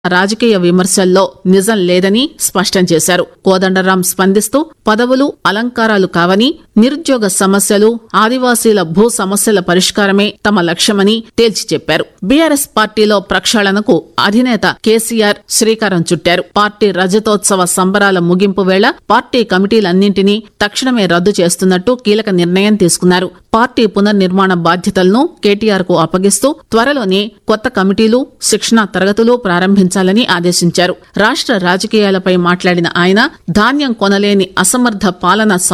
రాజకీయ విమర్శల్లో నిజం లేదని స్పష్టం చేశారు కోదండరాం స్పందిస్తూ పదవులు అలంకారాలు కావని నిరుద్యోగ సమస్యలు ఆదివాసీల భూ సమస్యల పరిష్కారమే తమ లక్ష్యమని తేల్చి చెప్పారు బీఆర్ఎస్ పార్టీలో ప్రక్షాళనకు అధినేత కేసీఆర్ శ్రీకారం చుట్టారు పార్టీ రజతోత్సవ సంబరాల ముగింపు వేళ పార్టీ కమిటీలన్నింటినీ తక్షణమే రద్దు చేస్తున్నట్టు కీలక నిర్ణయం తీసుకున్నారు పార్టీ పునర్నిర్మాణ బాధ్యతలను కేటీఆర్ కు అప్పగిస్తూ త్వరలోనే కొత్త కమిటీలు శిక్షణా తరగతులు ప్రారంభించాలని ఆదేశించారు రాష్ట్ర రాజకీయాలపై మాట్లాడిన ఆయన ధాన్యం కొనలేని అసమర్థ పాలన